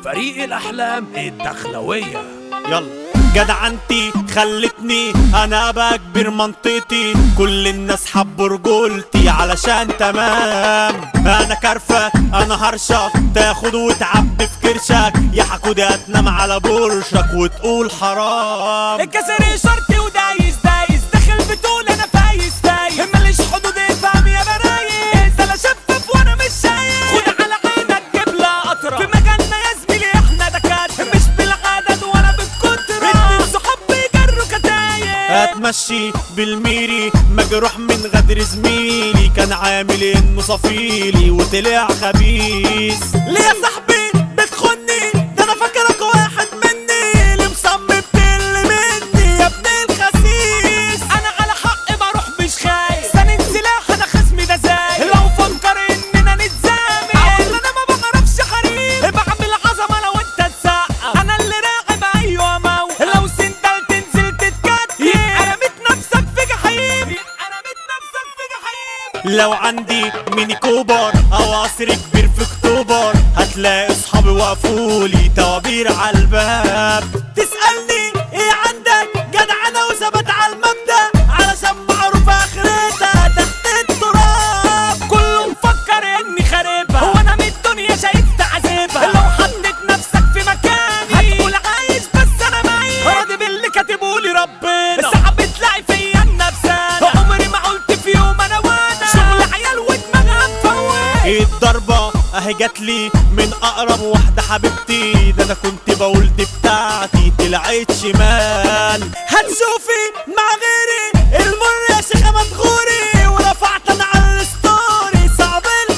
فريق الأحلام الدخلوية يلا جدع انتي خلتني انا ابقى كبير منطقتي كل الناس حبوا رجولتي علشان تمام انا كرفة انا هرشك تاخد وتعبي في كرشك يا حكودي هتنام على برشك وتقول حرام الكسر شرطي ودايس دايس داخل بتقول انا فايز فايز ماليش حدود افهم يا برايز انا شفاف وانا مش شايف خد على عينك جيب لها قطره في مجالنا يا زميلي احنا دكاتره مش بالعدد ولا بالكتره اتنين صحاب بيجروا كتايب هتمشي بالميري مجروح من غدر زميلي كان عامل انه صفيلي وطلع خبيث ليه يا صاحبي بتخني ده انا فاكرك واحد مني اللي مصمم تقل مني يا ابن الخسيس انا على حق بروح مش خايف سند سلاح انا خصمي ده زايد لو فكر اننا نتزامن اقول انا ما بعرفش حريم بعمل عظمه لو انت تسقف انا اللي راعب ايوه موت لو سندلت نزلت تتكتف يبقى رميت نفسك في جحيم يبقى رميت نفسك في جحيم لو عندي ميني كوبر او قصر كبير في اكتوبر هتلاقي اصحابي وقفولي توابير على الباب تسألني ايه عندك جدع انا وثبت على المبدأ علشان معروف اخرتها تحت التراب كله مفكر اني خاربها هو انا من الدنيا شايف تعذيبها لو حطيت نفسك في مكاني هتقول عايش بس انا معيش راضي باللي كاتبهولي ربنا صعب تلاقي فيا النفسانة عمري ما قلت في يوم انا وانا شغل عيال ودماغها مفوت الضربة اهي جاتلي من اقرب واحدة حبيبتي ده انا كنت بقول دي بتاعتي طلعت شمال هتشوفي مع غيري المر يا شيخة مدغوري ورفعت انا على الستوري صعب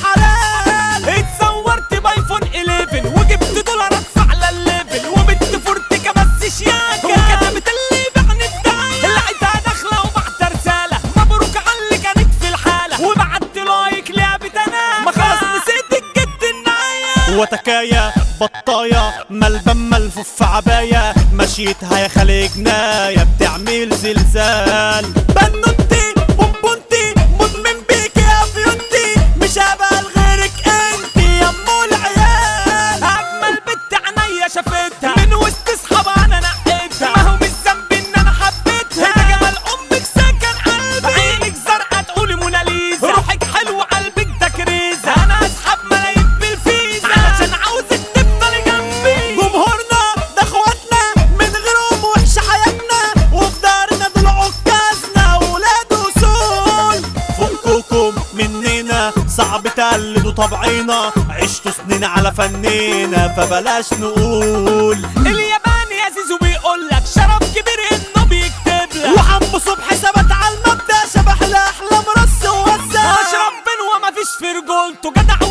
الحلال اتصورت بايفون 11 وجبت دولارات على الليفل وبنت فورتيكا بس شياكة وكتبت اللي بعني بداية لقيتها داخلة وبعت رسالة مبروك على اللي كانت في الحالة وبعت لايك لعبة انا ما خلاص نسيت الجد النهاية وتكايا بطاية ملبن ملفوف في عباية مشيتها يا خلي جناية بتعمل زلزال بنوتي بونبونتي مدمن بيك يا فيونتي مش هبقى لغيرك انت يا ام العيال اجمل بنت عينيا شافتها من وسط اصحابها انا نقيتها ما هو مش ذنبي ان انا حبيتها ده جمال امك سكن قلبي عينك زرقا تقولي موناليزا روحك حلو قلبك ده كريزه انا اسحب ملايين بالفيزا علشان عاوزك تفضلي جنبي جمهورنا ده اخواتنا من غيرهم وحشه حياتنا وفي دارنا دول عكازنا ولاد وصول فكوكم مننا صعب تقلدوا طبعنا عشتوا سنين على فننا فبلاش نقول الياباني يا زيزو بيقول لك شرف كبير انه بيكتب لك وحمو صبحي ثبت على المبدا شبح الاحلام رص ووزع اشرف بن وما فيش في رجولته جدع